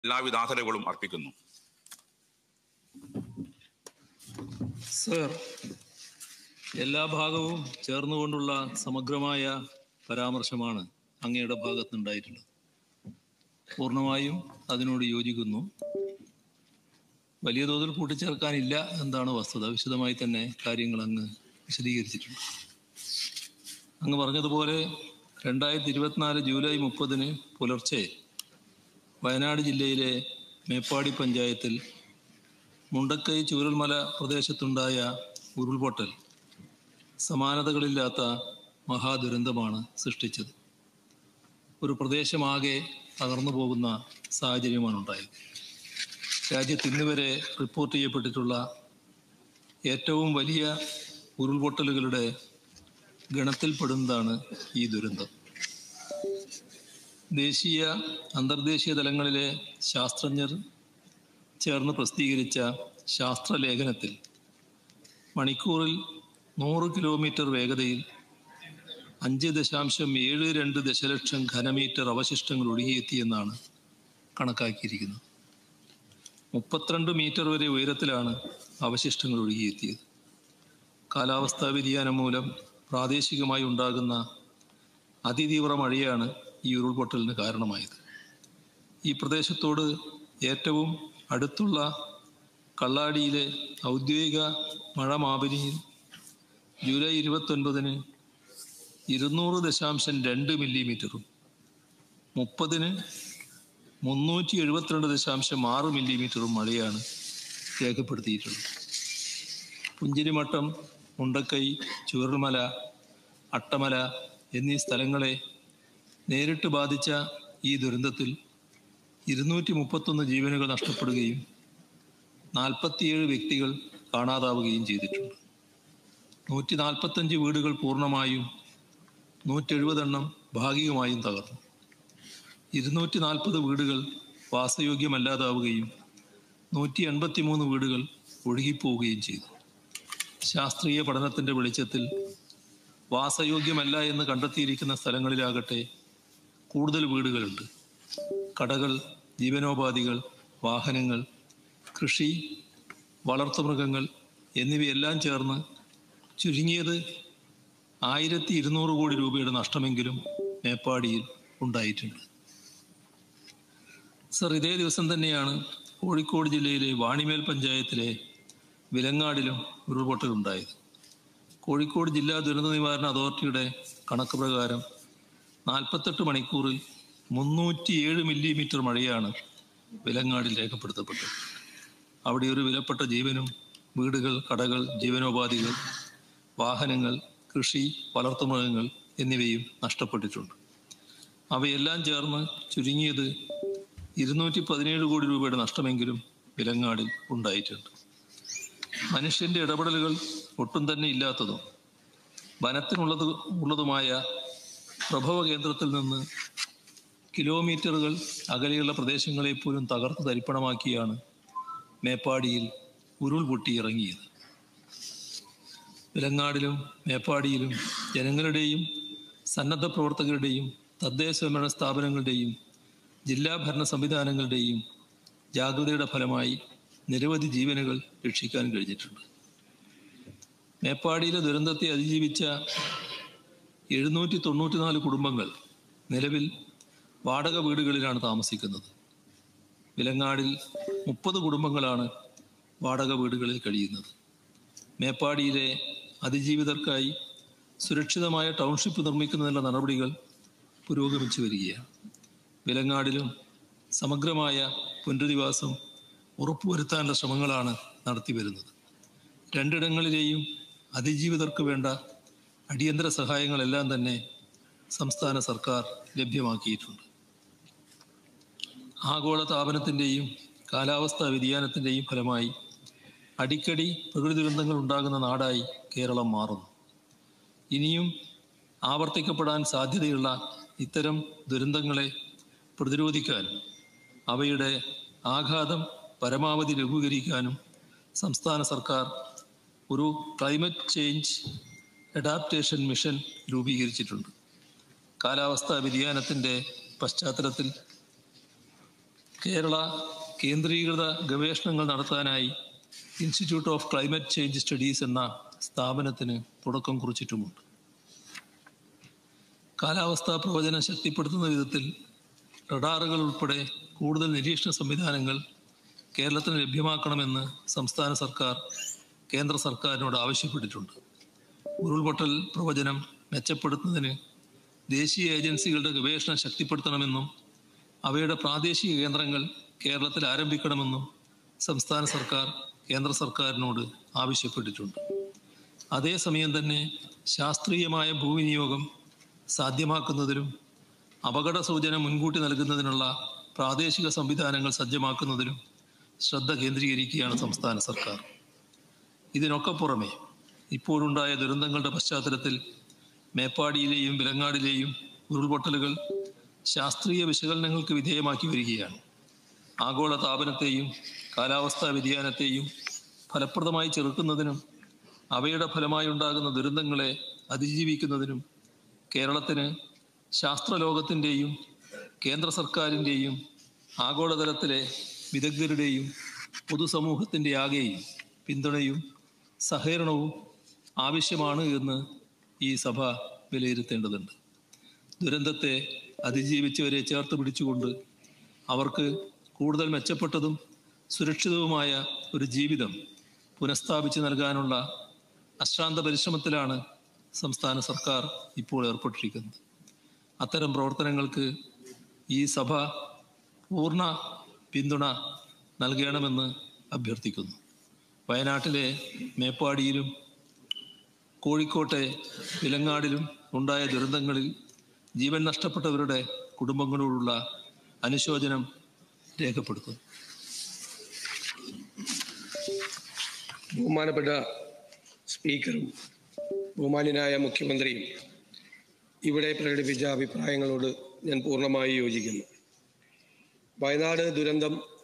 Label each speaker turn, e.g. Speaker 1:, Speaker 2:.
Speaker 1: എല്ലാവിധ ആദരവുകളും അർപ്പിക്കുന്നു
Speaker 2: സർ എല്ലാ ഭാഗവും ചേർന്നുകൊണ്ടുള്ള സമഗ്രമായ പരാമർശമാണ് അങ്ങയുടെ ഭാഗത്തുനിന്നുണ്ടായിട്ടുള്ളത് പൂർണ്ണമായും അതിനോട് യോജിക്കുന്നു വലിയ തോതിൽ കൂട്ടിച്ചേർക്കാനില്ല എന്താണ് വസ്തുത വിശദമായി തന്നെ കാര്യങ്ങൾ അങ്ങ് വിശദീകരിച്ചിട്ടുണ്ട് അങ്ങ് പറഞ്ഞതുപോലെ രണ്ടായിരത്തി ഇരുപത്തിനാല് ജൂലൈ മുപ്പതിന് പുലർച്ചെ വയനാട് ജില്ലയിലെ മേപ്പാടി പഞ്ചായത്തിൽ മുണ്ടക്കൈ ചൂരൽമല പ്രദേശത്തുണ്ടായ ഉരുൾപൊട്ടൽ സമാനതകളില്ലാത്ത മഹാദുരന്തമാണ് സൃഷ്ടിച്ചത് ഒരു പ്രദേശമാകെ തകർന്നു പോകുന്ന സാഹചര്യമാണ് ഉണ്ടായത് രാജ്യത്ത് ഇന്നുവരെ റിപ്പോർട്ട് ചെയ്യപ്പെട്ടിട്ടുള്ള ഏറ്റവും വലിയ ഉരുൾപൊട്ടലുകളുടെ ഗണത്തിൽപ്പെടുന്നതാണ് ഈ ദുരന്തം ദേശീയ അന്തർദേശീയ തലങ്ങളിലെ ശാസ്ത്രജ്ഞർ ചേർന്ന് പ്രസിദ്ധീകരിച്ച ശാസ്ത്രലേഖനത്തിൽ മണിക്കൂറിൽ നൂറ് കിലോമീറ്റർ വേഗതയിൽ അഞ്ച് ദശാംശം ഏഴ് രണ്ട് ദശലക്ഷം ഘനമീറ്റർ അവശിഷ്ടങ്ങൾ ഒഴുകിയെത്തിയെന്നാണ് കണക്കാക്കിയിരിക്കുന്നത് മുപ്പത്തിരണ്ട് മീറ്റർ വരെ ഉയരത്തിലാണ് അവശിഷ്ടങ്ങൾ ഒഴുകിയെത്തിയത് കാലാവസ്ഥാ വ്യതിയാനം മൂലം പ്രാദേശികമായി ഉണ്ടാകുന്ന അതിതീവ്ര മഴയാണ് ഈ ഉരുൾപൊട്ടലിന് കാരണമായത് ഈ പ്രദേശത്തോട് ഏറ്റവും അടുത്തുള്ള കള്ളാടിയിലെ ഔദ്യോഗിക മഴ മാപിനിയിൽ ജൂലൈ ഇരുപത്തൊൻപതിന് ഇരുന്നൂറ് ദശാംശം രണ്ട് മില്ലിമീറ്ററും മുപ്പതിന് മുന്നൂറ്റി എഴുപത്തിരണ്ട് ദശാംശം ആറ് മില്ലിമീറ്ററും മഴയാണ് രേഖപ്പെടുത്തിയിട്ടുള്ളത് പുഞ്ചിരിമട്ടം മുണ്ടക്കൈ ചുവർമല അട്ടമല എന്നീ സ്ഥലങ്ങളെ നേരിട്ട് ബാധിച്ച ഈ ദുരന്തത്തിൽ ഇരുന്നൂറ്റി മുപ്പത്തൊന്ന് ജീവനുകൾ നഷ്ടപ്പെടുകയും നാൽപ്പത്തിയേഴ് വ്യക്തികൾ കാണാതാവുകയും ചെയ്തിട്ടുണ്ട് നൂറ്റി നാൽപ്പത്തഞ്ച് വീടുകൾ പൂർണ്ണമായും നൂറ്റെഴുപതെണ്ണം ഭാഗികമായും തകർന്നു ഇരുന്നൂറ്റി നാൽപ്പത് വീടുകൾ വാസയോഗ്യമല്ലാതാവുകയും നൂറ്റി എൺപത്തി മൂന്ന് വീടുകൾ ഒഴുകിപ്പോവുകയും ചെയ്തു ശാസ്ത്രീയ പഠനത്തിന്റെ വെളിച്ചത്തിൽ വാസയോഗ്യമല്ല എന്ന് കണ്ടെത്തിയിരിക്കുന്ന സ്ഥലങ്ങളിലാകട്ടെ കൂടുതൽ വീടുകളുണ്ട് കടകൾ ജീവനോപാധികൾ വാഹനങ്ങൾ കൃഷി വളർത്തുമൃഗങ്ങൾ എന്നിവയെല്ലാം ചേർന്ന് ചുരുങ്ങിയത് ആയിരത്തി ഇരുന്നൂറ് കോടി രൂപയുടെ നഷ്ടമെങ്കിലും മേപ്പാടിയിൽ ഉണ്ടായിട്ടുണ്ട് സർ ഇതേ ദിവസം തന്നെയാണ് കോഴിക്കോട് ജില്ലയിലെ വാണിമേൽ പഞ്ചായത്തിലെ വിലങ്ങാടിലും ഉരുൾപൊട്ടലുണ്ടായത് കോഴിക്കോട് ജില്ലാ ദുരന്ത നിവാരണ അതോറിറ്റിയുടെ കണക്ക് പ്രകാരം നാൽപ്പത്തെട്ട് മണിക്കൂറിൽ മുന്നൂറ്റിയേഴ് മില്ലിമീറ്റർ മഴയാണ് വിലങ്ങാടിൽ രേഖപ്പെടുത്തപ്പെട്ടത് അവിടെ ഒരു വിലപ്പെട്ട ജീവനും വീടുകൾ കടകൾ ജീവനോപാധികൾ വാഹനങ്ങൾ കൃഷി വളർത്തുമൃഗങ്ങൾ എന്നിവയും നഷ്ടപ്പെട്ടിട്ടുണ്ട് അവയെല്ലാം ചേർന്ന് ചുരുങ്ങിയത് ഇരുന്നൂറ്റി പതിനേഴ് കോടി രൂപയുടെ നഷ്ടമെങ്കിലും വിലങ്ങാടിൽ ഉണ്ടായിട്ടുണ്ട് മനുഷ്യന്റെ ഇടപെടലുകൾ ഒട്ടും തന്നെ ഇല്ലാത്തതും വനത്തിനുള്ളത് ഉള്ളതുമായ പ്രഭവ കേന്ദ്രത്തിൽ നിന്ന് കിലോമീറ്ററുകൾ അകലെയുള്ള പ്രദേശങ്ങളെ പോലും തകർത്ത് തരിപ്പണമാക്കിയാണ് മേപ്പാടിയിൽ ഉരുൾപൊട്ടി ഇറങ്ങിയത് വിലങ്ങാടിലും മേപ്പാടിയിലും ജനങ്ങളുടെയും സന്നദ്ധ പ്രവർത്തകരുടെയും തദ്ദേശ സ്വയംഭരണ സ്ഥാപനങ്ങളുടെയും ജില്ലാ ഭരണ സംവിധാനങ്ങളുടെയും ജാഗ്രതയുടെ ഫലമായി നിരവധി ജീവനുകൾ രക്ഷിക്കാൻ കഴിഞ്ഞിട്ടുണ്ട് മേപ്പാടിയിലെ ദുരന്തത്തെ അതിജീവിച്ച എഴുന്നൂറ്റി തൊണ്ണൂറ്റിനാല് കുടുംബങ്ങൾ നിലവിൽ വാടക വീടുകളിലാണ് താമസിക്കുന്നത് വിലങ്ങാടിൽ മുപ്പത് കുടുംബങ്ങളാണ് വാടക വീടുകളിൽ കഴിയുന്നത് മേപ്പാടിയിലെ അതിജീവിതർക്കായി സുരക്ഷിതമായ ടൗൺഷിപ്പ് നിർമ്മിക്കുന്നതിനുള്ള നടപടികൾ പുരോഗമിച്ചു വരികയാണ് വിലങ്ങാടിലും സമഗ്രമായ പുനരധിവാസം ഉറപ്പുവരുത്താനുള്ള ശ്രമങ്ങളാണ് നടത്തി വരുന്നത് രണ്ടിടങ്ങളിലെയും അതിജീവിതർക്ക് വേണ്ട അടിയന്തര സഹായങ്ങളെല്ലാം തന്നെ സംസ്ഥാന സർക്കാർ ലഭ്യമാക്കിയിട്ടുണ്ട് ആഗോള താപനത്തിൻ്റെയും കാലാവസ്ഥാ വ്യതിയാനത്തിൻ്റെയും ഫലമായി അടിക്കടി പ്രകൃതി ദുരന്തങ്ങൾ ഉണ്ടാകുന്ന നാടായി കേരളം മാറുന്നു ഇനിയും ആവർത്തിക്കപ്പെടാൻ സാധ്യതയുള്ള ഇത്തരം ദുരന്തങ്ങളെ പ്രതിരോധിക്കാനും അവയുടെ ആഘാതം പരമാവധി ലഘൂകരിക്കാനും സംസ്ഥാന സർക്കാർ ഒരു ക്ലൈമറ്റ് ചേഞ്ച് അഡാപ്റ്റേഷൻ മിഷൻ രൂപീകരിച്ചിട്ടുണ്ട് കാലാവസ്ഥാ വ്യതിയാനത്തിൻ്റെ പശ്ചാത്തലത്തിൽ കേരള കേന്ദ്രീകൃത ഗവേഷണങ്ങൾ നടത്താനായി institute of climate change studies എന്ന സ്ഥാപനത്തിന് തുടക്കം കുറിച്ചിട്ടുമുണ്ട് കാലാവസ്ഥാ പ്രവചനം ശക്തിപ്പെടുത്തുന്ന വിധത്തിൽ റഡാറുകൾ ഉൾപ്പെടെ കൂടുതൽ നിരീക്ഷണ സംവിധാനങ്ങൾ കേരളത്തിന് ലഭ്യമാക്കണമെന്ന് സംസ്ഥാന സർക്കാർ കേന്ദ്ര സർക്കാരിനോട് ആവശ്യപ്പെട്ടിട്ടുണ്ട് ഉരുൾപൊട്ടൽ പ്രവചനം മെച്ചപ്പെടുത്തുന്നതിന് ദേശീയ ഏജൻസികളുടെ ഗവേഷണം ശക്തിപ്പെടുത്തണമെന്നും അവയുടെ പ്രാദേശിക കേന്ദ്രങ്ങൾ കേരളത്തിൽ ആരംഭിക്കണമെന്നും സംസ്ഥാന സർക്കാർ കേന്ദ്ര സർക്കാരിനോട് ആവശ്യപ്പെട്ടിട്ടുണ്ട് അതേസമയം തന്നെ ശാസ്ത്രീയമായ ഭൂവിനിയോഗം സാധ്യമാക്കുന്നതിലും അപകട സൂചന മുൻകൂട്ടി നൽകുന്നതിനുള്ള പ്രാദേശിക സംവിധാനങ്ങൾ സജ്ജമാക്കുന്നതിലും ശ്രദ്ധ കേന്ദ്രീകരിക്കുകയാണ് സംസ്ഥാന സർക്കാർ ഇതിനൊക്കെ പുറമെ ഇപ്പോഴുണ്ടായ ദുരന്തങ്ങളുടെ പശ്ചാത്തലത്തിൽ മേപ്പാടിയിലെയും വിലങ്ങാടിലെയും ഉരുൾപൊട്ടലുകൾ ശാസ്ത്രീയ വിശകലനങ്ങൾക്ക് വിധേയമാക്കി വരികയാണ് ആഗോള താപനത്തെയും കാലാവസ്ഥാ വ്യതിയാനത്തെയും ഫലപ്രദമായി ചെറുക്കുന്നതിനും അവയുടെ ഫലമായി ഉണ്ടാകുന്ന ദുരന്തങ്ങളെ അതിജീവിക്കുന്നതിനും കേരളത്തിന് ശാസ്ത്രലോകത്തിൻ്റെയും കേന്ദ്ര സർക്കാരിൻ്റെയും ആഗോളതലത്തിലെ വിദഗ്ധരുടെയും പൊതുസമൂഹത്തിൻ്റെ ആകെയും പിന്തുണയും സഹകരണവും ആവശ്യമാണ് എന്ന് ഈ സഭ വിലയിരുത്തേണ്ടതുണ്ട് ദുരന്തത്തെ അതിജീവിച്ചവരെ ചേർത്ത് പിടിച്ചുകൊണ്ട് അവർക്ക് കൂടുതൽ മെച്ചപ്പെട്ടതും സുരക്ഷിതവുമായ ഒരു ജീവിതം പുനഃസ്ഥാപിച്ചു നൽകാനുള്ള അശ്രാന്ത പരിശ്രമത്തിലാണ് സംസ്ഥാന സർക്കാർ ഇപ്പോൾ ഏർപ്പെട്ടിരിക്കുന്നത് അത്തരം പ്രവർത്തനങ്ങൾക്ക് ഈ സഭ പൂർണ്ണ പിന്തുണ നൽകണമെന്ന് അഭ്യർത്ഥിക്കുന്നു വയനാട്ടിലെ മേപ്പാടിയിലും കോഴിക്കോട്ടെ വിലങ്ങാടിലും ഉണ്ടായ ദുരന്തങ്ങളിൽ ജീവൻ നഷ്ടപ്പെട്ടവരുടെ കുടുംബങ്ങളോടുള്ള അനുശോചനം രേഖപ്പെടുത്തുന്നു
Speaker 1: ബഹുമാനപ്പെട്ട സ്പീക്കറും ബഹുമാന്യനായ മുഖ്യമന്ത്രിയും ഇവിടെ പ്രകടിപ്പിച്ച അഭിപ്രായങ്ങളോട് ഞാൻ പൂർണ്ണമായി യോജിക്കുന്നു വയനാട് ദുരന്തം